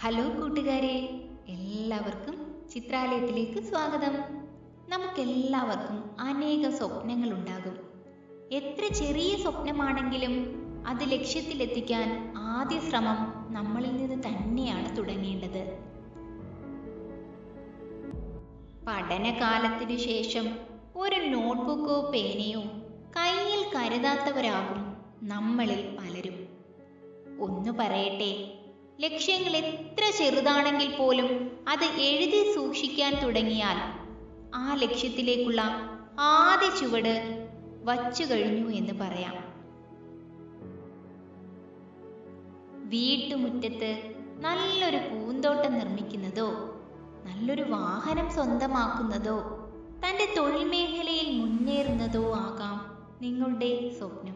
hello കൂട്ടുകാരെ എല്ലാവർക്കും ചിത്രാലയത്തിലേക്ക് സ്വാഗതം നമുക്കെല്ലാവർക്കും അനേക സ്വപ്നങ്ങൾ ഉണ്ടാകും എത്ര ചെറിയ സ്വപ്നമാണെങ്കിലും അത് ലക്ഷ്യത്തിലെത്തിക്കാൻ ആദ്യ ശ്രമം നമ്മളിൽ നിന്ന് തന്നെയാണ് തുടങ്ങേണ്ടത് പഠനകാലത്തിനു ശേഷം ഒരു നോട്ട്ബുക്കോ പേനയോ കയ്യിൽ കരുതാത്തവരാകും നമ്മളിൽ പലരും ഒന്ന് പറയട്ടെ ലക്ഷ്യങ്ങൾ എത്ര ചെറുതാണെങ്കിൽ പോലും അത് എഴുതി സൂക്ഷിക്കാൻ തുടങ്ങിയാൽ ആ ലക്ഷ്യത്തിലേക്കുള്ള ആദ്യ ചുവട് വച്ചു കഴിഞ്ഞു എന്ന് പറയാം വീട്ടുമുറ്റത്ത് നല്ലൊരു പൂന്തോട്ടം നിർമ്മിക്കുന്നതോ നല്ലൊരു വാഹനം സ്വന്തമാക്കുന്നതോ തൻ്റെ തൊഴിൽ മേഖലയിൽ മുന്നേറുന്നതോ ആകാം നിങ്ങളുടെ സ്വപ്നം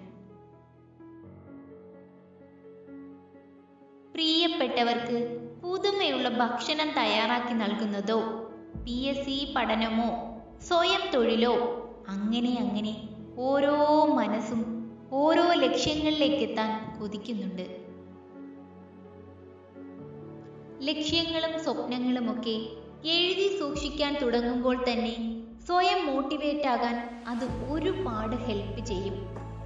പ്രിയപ്പെട്ടവർക്ക് പുതുമയുള്ള ഭക്ഷണം തയ്യാറാക്കി നൽകുന്നതോ പി എസ് സി പഠനമോ സ്വയം തൊഴിലോ അങ്ങനെ അങ്ങനെ ഓരോ മനസ്സും ഓരോ ലക്ഷ്യങ്ങളിലേക്ക് എത്താൻ കൊതിക്കുന്നുണ്ട് ലക്ഷ്യങ്ങളും സ്വപ്നങ്ങളുമൊക്കെ എഴുതി സൂക്ഷിക്കാൻ തുടങ്ങുമ്പോൾ തന്നെ സ്വയം മോട്ടിവേറ്റ് ആകാൻ അത് ഒരുപാട് ഹെൽപ്പ് ചെയ്യും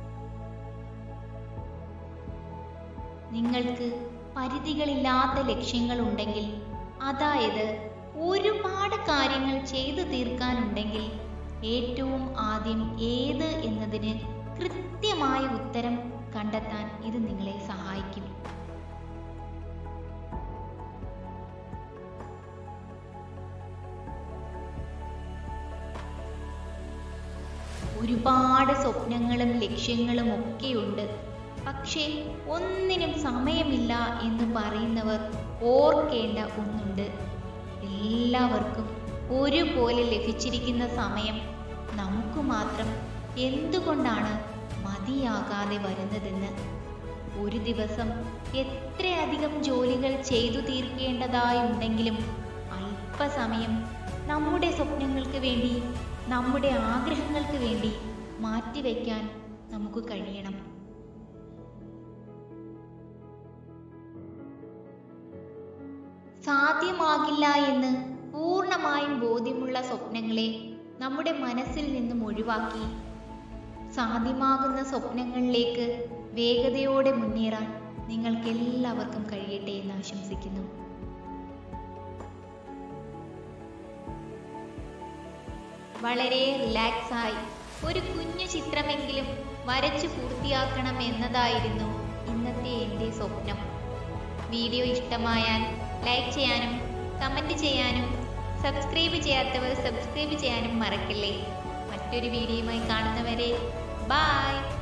നിങ്ങൾക്ക് പരിധികളില്ലാത്ത ലക്ഷ്യങ്ങൾ ഉണ്ടെങ്കിൽ അതായത് ഒരുപാട് കാര്യങ്ങൾ ചെയ്തു തീർക്കാനുണ്ടെങ്കിൽ ഏറ്റവും ആദ്യം ഏത് എന്നതിന് കൃത്യമായ ഉത്തരം കണ്ടെത്താൻ ഇത് നിങ്ങളെ സഹായിക്കും ഒരുപാട് സ്വപ്നങ്ങളും ലക്ഷ്യങ്ങളും ഒക്കെയുണ്ട് പക്ഷേ ഒന്നിനും സമയമില്ല എന്ന് പറയുന്നവർ ഓർക്കേണ്ട ഒന്നുണ്ട് എല്ലാവർക്കും ഒരുപോലെ ലഭിച്ചിരിക്കുന്ന സമയം നമുക്ക് മാത്രം എന്തുകൊണ്ടാണ് മതിയാകാതെ വരുന്നതെന്ന് ഒരു ദിവസം എത്രയധികം ജോലികൾ ചെയ്തു തീർക്കേണ്ടതായുണ്ടെങ്കിലും അല്പസമയം നമ്മുടെ സ്വപ്നങ്ങൾക്ക് വേണ്ടി നമ്മുടെ ആഗ്രഹങ്ങൾക്ക് വേണ്ടി മാറ്റിവെക്കാൻ നമുക്ക് കഴിയണം സാധ്യമാകില്ല എന്ന് പൂർണ്ണമായും ബോധ്യമുള്ള സ്വപ്നങ്ങളെ നമ്മുടെ മനസ്സിൽ നിന്നും ഒഴിവാക്കി സാധ്യമാകുന്ന സ്വപ്നങ്ങളിലേക്ക് വേഗതയോടെ മുന്നേറാൻ നിങ്ങൾക്ക് എല്ലാവർക്കും കഴിയട്ടെ എന്ന് ആശംസിക്കുന്നു വളരെ റിലാക്സ് ആയി ഒരു കുഞ്ഞു ചിത്രമെങ്കിലും വരച്ചു പൂർത്തിയാക്കണം എന്നതായിരുന്നു ഇന്നത്തെ എൻ്റെ സ്വപ്നം വീഡിയോ ഇഷ്ടമായാൽ ലൈക്ക് ചെയ്യാനും കമൻറ്റ് ചെയ്യാനും സബ്സ്ക്രൈബ് ചെയ്യാത്തവർ സബ്സ്ക്രൈബ് ചെയ്യാനും മറക്കല്ലേ മറ്റൊരു വീഡിയോയുമായി കാണുന്നവരെ ബായ്